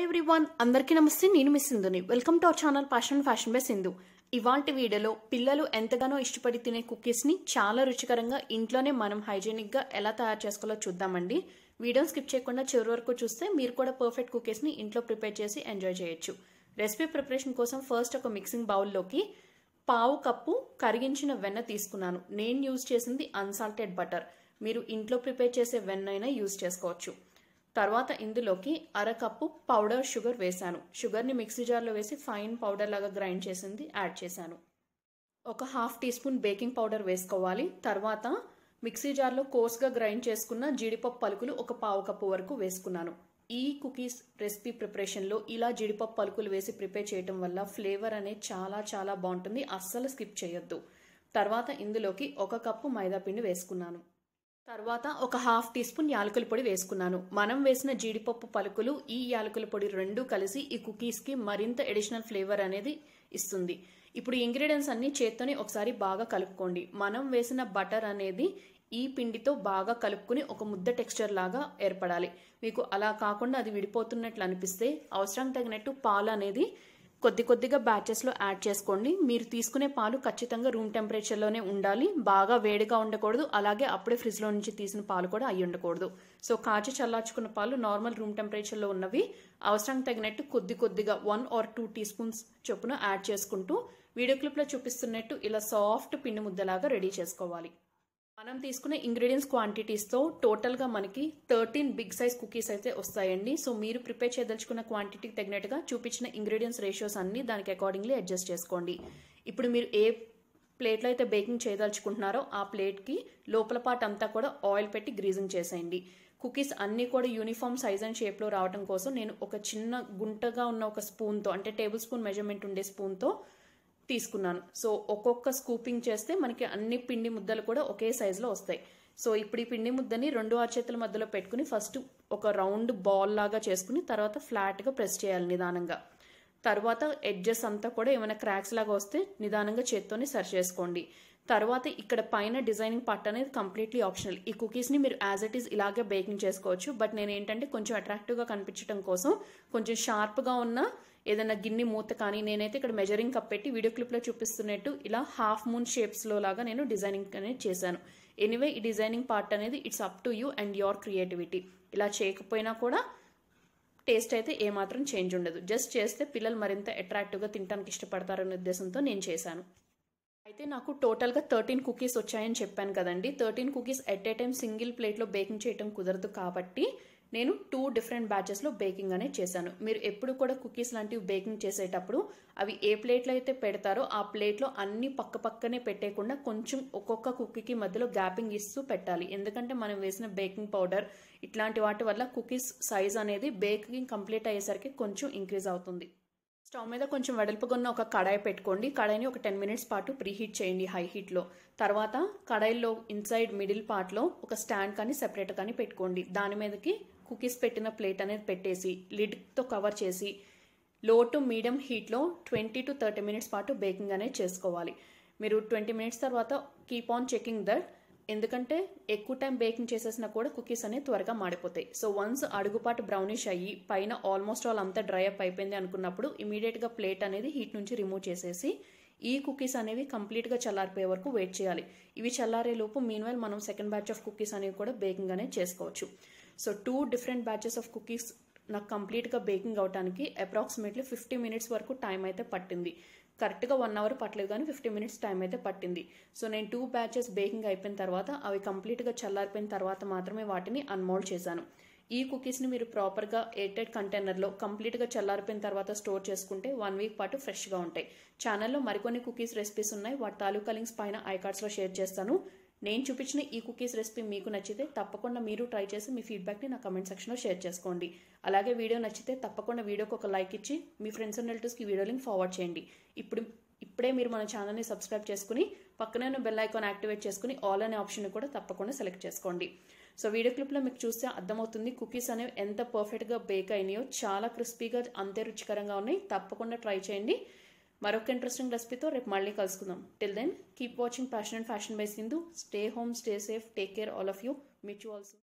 everyone అందరికీ నమస్తే నేను మిస్ సింధుని welcome to our channel passion fashion by Sindhu ఇవాంటి వీడియోలో పిల్లలు ఎంతగానో ఇష్టపడి తినే కుకీస్ని చాలా రుచికరంగా ఇంట్లోనే మనం హైజీనిక్గా ఎలా తయారు చేసుకోవాలో చూద్దామండి వీడియోని స్కిప్ చేయకుండా చివరి వరకు చూస్తే మీరు కూడా పర్ఫెక్ట్ కుకీస్ని ఇంట్లో ప్రిపేర్ చేసి ఎంజాయ్ చేయొచ్చు రెసిపీ ప్రిపరేషన్ కోసం ఫస్ట్ ఒక మిక్సింగ్ బౌల్లోకి పావు కప్పు కరిగించిన వెన్న తీసుకున్నాను నేను యూజ్ చేసింది అన్సాల్టెడ్ బటర్ మీరు ఇంట్లో ప్రిపేర్ చేసే వెన్న అయినా యూజ్ చేసుకోవచ్చు తర్వాత ఇందులోకి అరకప్పు పౌడర్ షుగర్ వేశాను షుగర్ని మిక్సీ జార్లో వేసి ఫైన్ పౌడర్ లాగా గ్రైండ్ చేసింది యాడ్ చేశాను ఒక half teaspoon baking powder వేసుకోవాలి తర్వాత మిక్సీ జార్లో కోర్స్గా గ్రైండ్ చేసుకున్న జీడిపప్పు పలుకులు ఒక పావు కప్పు వరకు వేసుకున్నాను ఈ కుకీస్ రెసిపీ ప్రిపరేషన్లో ఇలా జీడిపప్పు పలుకులు వేసి ప్రిపేర్ చేయడం వల్ల ఫ్లేవర్ అనేది చాలా చాలా బాగుంటుంది అస్సలు స్కిప్ చేయొద్దు తర్వాత ఇందులోకి ఒక కప్పు మైదా పిండి వేసుకున్నాను తర్వాత ఒక హాఫ్ టీ స్పూన్ యాలకుల పొడి వేసుకున్నాను మనం వేసిన జీడిపప్పు పలుకులు ఈ యాలకుల పొడి రెండు కలిసి ఈ కుకీస్కి మరింత ఎడిషనల్ ఫ్లేవర్ అనేది ఇస్తుంది ఇప్పుడు ఇంగ్రీడియంట్స్ అన్ని చేత్తోని ఒకసారి బాగా కలుపుకోండి మనం వేసిన బటర్ అనేది ఈ పిండితో బాగా కలుపుకుని ఒక ముద్ద టెక్స్చర్ లాగా ఏర్పడాలి మీకు అలా కాకుండా అది విడిపోతున్నట్లు అనిపిస్తే అవసరం తగినట్టు పాలు అనేది కొద్ది కొద్దిగా బ్యాచెస్లో యాడ్ చేసుకోండి మీరు తీసుకునే పాలు ఖచ్చితంగా రూమ్ టెంపరేచర్లోనే ఉండాలి బాగా వేడిగా ఉండకూడదు అలాగే అప్పుడే ఫ్రిడ్జ్లో నుంచి తీసిన పాలు కూడా అయ్యి ఉండకూడదు సో కాచి చల్లార్చుకున్న పాలు నార్మల్ రూమ్ టెంపరేచర్లో ఉన్నవి అవసరం తగినట్టు కొద్ది కొద్దిగా one or two teaspoons చొప్పున యాడ్ చేసుకుంటూ వీడియో క్లిప్లో చూపిస్తున్నట్టు ఇలా సాఫ్ట్ పిండి ముద్దలాగా రెడీ చేసుకోవాలి మనం తీసుకునే ఇంగ్రీడియంట్స్ క్వాంటిటీస్తో టోటల్గా మనకి థర్టీన్ బిగ్ సైజ్ కుకీస్ అయితే వస్తాయండి సో మీరు ప్రిపేర్ చేయదలుచుకున్న క్వాంటిటీకి తగినట్టుగా చూపించిన ఇంగ్రీడియంట్స్ రేషియోస్ అన్ని దానికి అకార్డింగ్లీ అడ్జస్ట్ చేసుకోండి ఇప్పుడు మీరు ఏ ప్లేట్లో అయితే బేకింగ్ చేయదలుచుకుంటున్నారో ఆ ప్లేట్కి లోపల పార్ట్ అంతా కూడా ఆయిల్ పెట్టి గ్రీజింగ్ చేసేయండి కుకీస్ అన్నీ కూడా యూనిఫామ్ సైజ్ అండ్ షేప్లో రావడం కోసం నేను ఒక చిన్న గుంటగా ఉన్న ఒక స్పూన్తో అంటే టేబుల్ స్పూన్ మెజర్మెంట్ ఉండే స్పూన్తో తీసుకున్నాను సో ఒక్కొక్క స్కూపింగ్ చేస్తే మనకి అన్ని పిండి ముద్దలు కూడా ఒకే సైజులో వస్తాయి సో ఇప్పుడు ఈ పిండి ముద్దని రెండు చేతుల మధ్యలో పెట్టుకుని ఫస్ట్ ఒక రౌండ్ బాల్ లాగా చేసుకుని తర్వాత ఫ్లాట్గా ప్రెస్ చేయాలి నిదానంగా తర్వాత ఎడ్జెస్ అంతా కూడా ఏమైనా క్రాక్స్ లాగా వస్తే నిదానంగా చేత్తోని సరి చేసుకోండి తర్వాత ఇక్కడ పైన డిజైనింగ్ పార్ట్ అనేది కంప్లీట్లీ ఆప్షనల్ ఈ కుకీస్ని మీరు యాజ్ ఇట్ ఈస్ ఇలాగే బేకింగ్ చేసుకోవచ్చు బట్ నేను ఏంటంటే కొంచెం అట్రాక్టివ్గా కనిపించడం కోసం కొంచెం షార్ప్గా ఉన్న ఏదైనా గిన్నె మూత కానీ నేనైతే ఇక్కడ మెజరింగ్ కప్ పెట్టి వీడియో క్లిప్లో చూపిస్తున్నట్టు ఇలా హాఫ్ మూన్ షేప్స్లో లాగా నేను డిజైనింగ్ అనేది చేశాను ఎనీవే ఈ డిజైనింగ్ పార్ట్ అనేది it's up to you and your creativity ఇలా చేయకపోయినా కూడా టేస్ట్ అయితే ఏమాత్రం చేంజ్ ఉండదు జస్ట్ చేస్తే పిల్లలు మరింత అట్రాక్టివ్గా తినడానికి ఇష్టపడతారనే ఉద్దేశంతో నేను చేశాను అయితే నాకు టోటల్గా థర్టీన్ కుకీస్ వచ్చాయని చెప్పాను కదండి thirteen cookies at a time single ప్లేట్లో బేకింగ్ చేయడం కుదరదు కాబట్టి నేను టూ డిఫరెంట్ బ్యాచెస్లో బేకింగ్ అనేది చేశాను మీరు ఎప్పుడు కూడా కుకీస్ లాంటివి బేకింగ్ చేసేటప్పుడు అవి ఏ ప్లేట్లో అయితే పెడతారో ఆ ప్లేట్లో అన్ని పక్క పక్కనే పెట్టేయకుండా కొంచెం ఒక్కొక్క కుకీకి మధ్యలో గ్యాపింగ్ ఇస్తూ పెట్టాలి ఎందుకంటే మనం వేసిన బేకింగ్ పౌడర్ ఇట్లాంటి వాటి వల్ల కుకీస్ సైజ్ అనేది బేకింగ్ కంప్లీట్ అయ్యేసరికి కొంచెం ఇంక్రీజ్ అవుతుంది స్టవ్ మీద కొంచెం వెడల్పుగా ఉన్న ఒక కడాయి పెట్టుకోండి కడాయిని ఒక టెన్ మినిట్స్ పాటు ప్రీహీట్ చేయండి హై హీట్లో తర్వాత కడాయిలో ఇన్సైడ్ మిడిల్ పార్ట్లో ఒక స్టాండ్ కానీ సెపరేట్ కానీ పెట్టుకోండి దాని మీదకి కుకీస్ పెట్టిన ప్లేట్ అనేది పెట్టేసి లిడ్తో కవర్ చేసి లో టు మీడియం హీట్లో ట్వంటీ టు థర్టీ మినిట్స్ పాటు బేకింగ్ అనేది చేసుకోవాలి మీరు ట్వంటీ మినిట్స్ తర్వాత కీప్ ఆన్ చెకింగ్ దట్ ఎందుకంటే ఎక్కువ టైం బేకింగ్ చేసేసినా కూడా కుకీస్ అనేవి త్వరగా మాడిపోతాయి సో వన్స్ అడుగుపాటు బ్రౌనిష్ అయ్యి పైన ఆల్మోస్ట్ ఆల్ అంతా డ్రై అప్ అయిపోయింది అనుకున్నప్పుడు ఇమీడియట్గా ప్లేట్ అనేది హీట్ నుంచి రిమూవ్ చేసేసి ఈ కుకీస్ అనేవి కంప్లీట్గా చల్లారిపోయే వరకు వెయిట్ చేయాలి ఇవి చల్లారే లోపు మీన్వైల్ మనం సెకండ్ బ్యాచ్ ఆఫ్ కుకీస్ అనేవి కూడా బేకింగ్ అనేది చేసుకోవచ్చు so two different batches of cookies నాకు కంప్లీట్గా బేకింగ్ అవడానికి అప్రాక్సిమేట్లీ ఫిఫ్టీ మినిట్స్ వరకు టైం అయితే పట్టింది కరెక్ట్గా వన్ అవర్ పట్టలేదు కానీ ఫిఫ్టీ మినిట్స్ టైం అయితే పట్టింది సో నేను టూ బ్యాచెస్ బేకింగ్ అయిపోయిన తర్వాత అవి కంప్లీట్గా చల్లారిపోయిన తర్వాత మాత్రమే వాటిని అన్మోల్డ్ చేశాను ఈ కుకీస్ని మీరు ప్రాపర్గా ఎయిర్టైట్ కంటైనర్లో కంప్లీట్గా చల్లారిపోయిన తర్వాత స్టోర్ చేసుకుంటే వన్ వీక్ పాటు ఫ్రెష్గా ఉంటాయి ఛానల్లో మరికొన్ని కుకీస్ రెసిపీస్ ఉన్నాయి వాటి తాలూకా లింక్స్ పైన ఐకార్డ్స్లో షేర్ చేస్తాను నేను చూపించిన ఈ కుకీస్ రెసిపీ మీకు నచ్చితే తప్పకుండా మీరు ట్రై చేసి మీ ఫీడ్బ్యాక్ని నా కమెంట్ సెక్షన్లో షేర్ చేసుకోండి అలాగే వీడియో నచ్చితే తప్పకుండా వీడియోకి ఒక లైక్ ఇచ్చి మీ ఫ్రెండ్స్ అండ్ రిలేటివ్స్కి వీడియో లింక్ ఫార్వర్డ్ చేయండి ఇప్పుడు ఇప్పుడే మీరు మన ఛానల్ని సబ్స్క్రైబ్ చేసుకుని పక్కనే ఉన్న బెల్ ఐకాన్ యాక్టివేట్ చేసుకుని ఆల్ అనే ఆప్షన్ కూడా తప్పకుండా సెలెక్ట్ చేసుకోండి సో వీడియో క్లిప్లో మీకు చూస్తే అర్థమవుతుంది కుకీస్ అనేవి ఎంత పర్ఫెక్ట్గా బేక్ అయినాయో చాలా క్రిస్పీగా అంతే రుచికరంగా ఉన్నాయి తప్పకుండా ట్రై చేయండి మరొక ఇంట్రెస్టింగ్ రెసిపీతో రేపు మళ్ళీ కలుసుకుందాం till then keep watching passion and fashion by Sindhu stay home stay safe take care all of you meet you also